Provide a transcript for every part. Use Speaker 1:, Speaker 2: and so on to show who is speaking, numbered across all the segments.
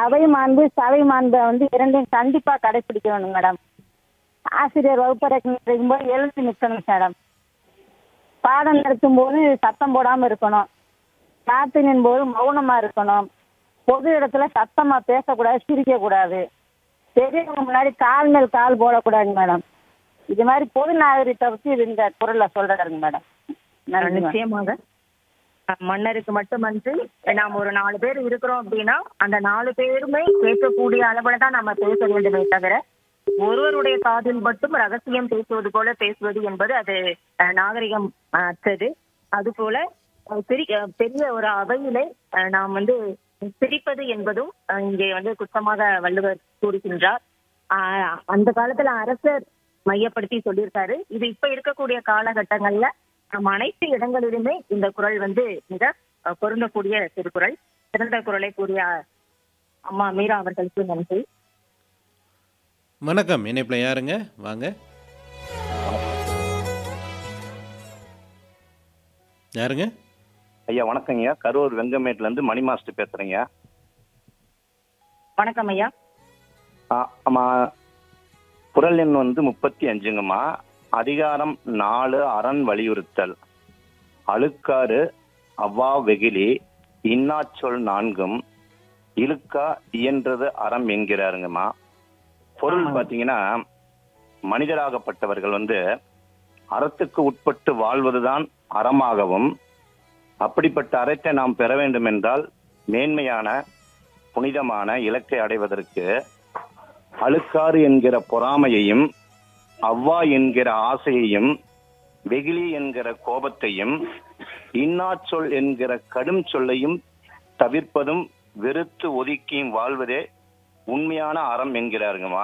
Speaker 1: அவை மாண்பு சபை மாண்பை வந்து இரண்டையும் கண்டிப்பா கடைபிடிக்க வேணும் மேடம் ஆசிரியர் வகுப்பறைக்கும் போது எழுந்து நிற்கணும் மேடம் பாடம் நடத்தும் போது சத்தம் போடாம இருக்கணும் பிரார்த்தனையின் போது மௌனமா இருக்கணும் பொது இடத்துல சத்தமா பேசக்கூடாது சிரிக்க கூடாது பெரியவங்க முன்னாடி கால் மேல் கால் போடக்கூடாது மேடம் இது மாதிரி பொது நாகரிகத்தை பத்தி இது இந்த குரல்ல சொல்றாருங்க மேடம் நன்றி மேடம்.
Speaker 2: நிச்சயமாக அஹ் மன்னருக்கு மட்டுமன்றி நாம் ஒரு நாலு பேர் இருக்கிறோம் அப்படின்னா அந்த நாலு பேருமே கேட்கக்கூடிய அளவுல தான் நம்ம பேச வேண்டுமே தவிர ஒருவருடைய காதில் மட்டும் ரகசியம் பேசுவது போல பேசுவது என்பது அது அஹ், நாகரிகம் அஹ், அற்றது அது போல அஹ், பெரிய அஹ், பெரிய ஒரு அவையிலே அஹ், நாம் வந்து சிரிப்பது என்பதும் அஹ், இங்கே வந்து குற்றமாக வள்ளுவர் கூறுகின்றார் ஆஹ், அந்த காலத்துல அரசர் மையப்படுத்தி சொல்லியிருக்காரு இது இப்ப இருக்கக்கூடிய காலகட்டங்கள்ல நம்ம அனைத்து இடங்களிலுமே இந்த குரல் வந்து மிக அஹ், பொருந்தக்கூடிய திருக்குறள் சிறந்த குரலை கூறிய அம்மா மீரா அவர்களுக்கு நன்றி
Speaker 3: வணக்கம் இணைப்பில் யாருங்க வாங்க யாருங்க
Speaker 4: ஐயா வணக்கங்கய்யா கரூர் வெங்கமேட்ல இருந்து மணி மாஸ்டர் பேசுறேங்க
Speaker 2: வணக்கம் ஐயா
Speaker 4: ஆ, ஆமா குரல் எண் வந்து முப்பத்தி அஞ்சுங்கம்மா அதிகாரம் நாலு அரண் வலியுறுத்தல் அழுக்காறு அவ்வா வெகிலி இன்னாச்சொல் நான்கும் இழுக்கா இயன்றது அறம் என்கிறாருங்கம்மா பொருள்
Speaker 2: ஆமாங்க.
Speaker 4: பாத்தீங்கன்னா மனிதராகப்பட்டவர்கள் வந்து அறத்துக்கு உட்பட்டு வாழ்வதுதான் அறமாகவும் அப்படிப்பட்ட அறத்தை நாம் பெற வேண்டும் என்றால் மேன்மையான புனிதமான இலக்கை அடைவதற்கு அழுக்காறு என்கிற பொறாமையையும் அவ்வா என்கிற ஆசையையும் வெகுளி என்கிற கோபத்தையும் இன்னாச்சொல் என்கிற கடும் சொல்லையும் தவிர்ப்பதும் வெறுத்து ஒதுக்கியும் வாழ்வதே உண்மையான அறம் என்கிறாருங்கம்மா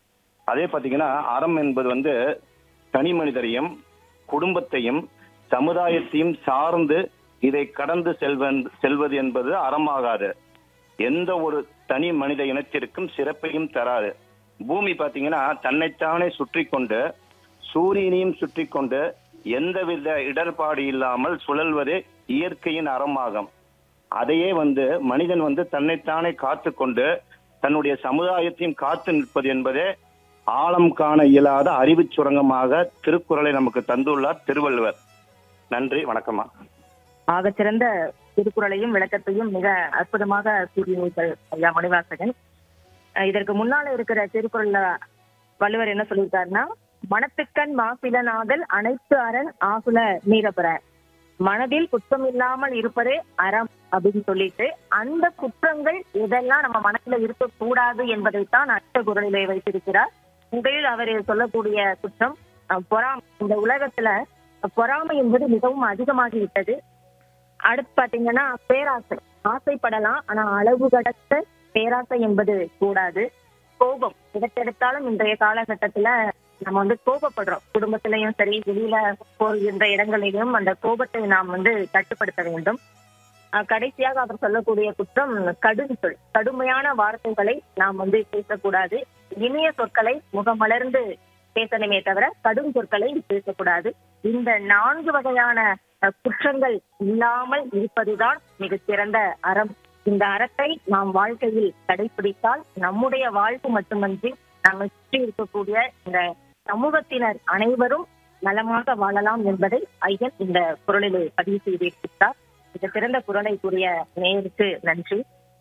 Speaker 4: அதே பாத்தீங்கன்னா அறம் என்பது வந்து தனி மனிதரையும் குடும்பத்தையும் சமுதாயத்தையும் சார்ந்து இதை கடந்து செல்வன் செல்வது என்பது அறமாகாது எந்த ஒரு தனி மனித இனத்திற்கும் சிறப்பையும் தராது பூமி பாத்தீங்கன்னா தன்னைத்தானே சுற்றி கொண்டு சூரியனையும் சுற்றி கொண்டு எந்தவித இடர்பாடு இல்லாமல் சுழல்வதே இயற்கையின் அறமாகும் அதையே வந்து மனிதன் வந்து தன்னைத்தானே காத்து கொண்டு தன்னுடைய சமுதாயத்தையும் காத்து நிற்பது என்பதே ஆழம் காண இயலாத அறிவுச் சுரங்கமாக திருக்குறளை நமக்கு தந்துள்ளார் திருவள்ளுவர் நன்றி வணக்கம்மா
Speaker 2: ஆகச்சிறந்த திருக்குறளையும் விளக்கத்தையும் மிக அற்புதமாக கூறினீர்கள் ஐயா மணிவாசகன் அஹ் இதற்கு முன்னால இருக்கிற திருக்குறள்ல வள்ளுவர் என்ன சொல்லியிருக்காருன்னா மனத்துக்கண் மாசிலனாதல் அனைத்து அரண் ஆகுல மீறப்பெற மனதில் குற்றம் இல்லாமல் இருப்பதே அறம் அப்படின்னு சொல்லிட்டு அந்த குற்றங்கள் எதெல்லாம் நம்ம மனசுல இருக்கக்கூடாது என்பதைத்தான் அடுத்த குரலிலே வைத்திருக்கிறார் முதலில் அவர் சொல்லக்கூடிய குற்றம் அஹ், பொறாமை இந்த உலகத்துல பொறாமை என்பது மிகவும் அதிகமாகி விட்டது அடுத்து பாத்தீங்கன்னா பேராசை ஆசைப்படலாம் ஆனா அளவு கடத்த பேராசை என்பது கூடாது கோபம் எதற்கெடுத்தாலும் இன்றைய காலகட்டத்துல நம்ம வந்து கோபப்படுறோம் குடும்பத்திலையும் சரி வெளியில போகின்ற இடங்களிலும் அந்த கோபத்தை நாம் வந்து கட்டுப்படுத்த வேண்டும் அஹ் கடைசியாக அவர் சொல்லக்கூடிய குற்றம் கடும் சொல் கடுமையான வார்த்தைகளை நாம் வந்து பேசக்கூடாது இனிய சொற்களை முகமலர்ந்து பேசணுமே தவிர கடும் சொற்களை பேசக்கூடாது இந்த நான்கு வகையான அஹ், குற்றங்கள் இல்லாமல் இருப்பதுதான் மிகச் சிறந்த அறம் இந்த அறத்தை நாம் வாழ்க்கையில் கடைபிடித்தால் நம்முடைய வாழ்வு மட்டுமன்றி நம்மை சுற்றி இருக்கக்கூடிய இந்த சமூகத்தினர் அனைவரும் நலமாக வாழலாம் என்பதை ஐயன் இந்த குரலில் பதிவு செய்திருக்கிறார் இந்த சிறந்த குரலை கூறிய நேருக்கு நன்றி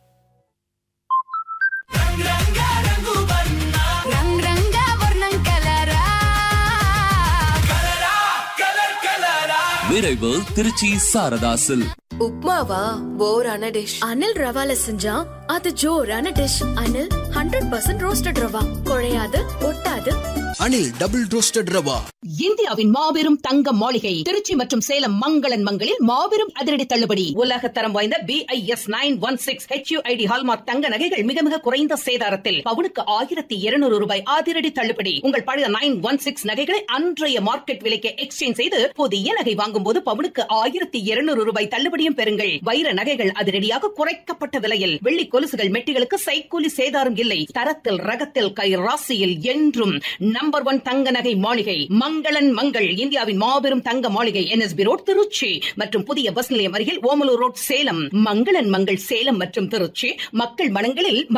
Speaker 5: రంగ్ రంగ వర్ణం కలరా
Speaker 6: விரைவு திருச்சி சாரதாசில்
Speaker 7: உப்மாவா போரான டிஷ்
Speaker 5: அனில் ரவால செஞ்சா அது ஜோரான dish Anil hundred percent roasted rava குழையாது ஒட்டாது
Speaker 8: அனில் டபுள் ரோஸ்டட் ரவா
Speaker 9: இந்தியாவின் மாபெரும் தங்க மாளிகை திருச்சி மற்றும் சேலம் மங்களன் மங்களில் மாபெரும் அதிரடி தள்ளுபடி உலக தரம் வாய்ந்த BIS nine one six HUID hallmark தங்க நகைகள் மிக மிக குறைந்த சேதாரத்தில் பவுனுக்கு ஆயிரத்தி இருநூறு ரூபாய் அதிரடி தள்ளுபடி உங்கள் பழைய நைன் ஒன் சிக்ஸ் நகைகளை அன்றைய மார்க்கெட் விலைக்கு எக்ஸ்சேஞ்ச் செய்து புதிய நகை வாங்கும் போது பவுனுக்கு ஆயிரத்தி இருநூறு ரூபாய் தள்ளுபடியும் பெறுங்கள் வைர நகைகள் அதிரடியாக குறைக்கப்பட்ட விலையில் வெள்ளி கொலுசுகள் மெட்டிகளுக்கு சைக்கூலி சேதாரம் இல்லை தரத்தில் ரகத்தில் கை ராசியில் என்றும் நம்பர் ஒன் தங்க நகை மாளிகை மங்களன் மங்கள் இந்தியாவின் மாபெரும் தங்க மாளிகை என்எஸ்பி ரோட் திருச்சி மற்றும் புதிய பஸ் நிலையம் அருகில் ஓமலூர் ரோட் சேலம் மங்களன் மங்கள் சேலம் மற்றும் திருச்சி மக்கள் மனங்களில்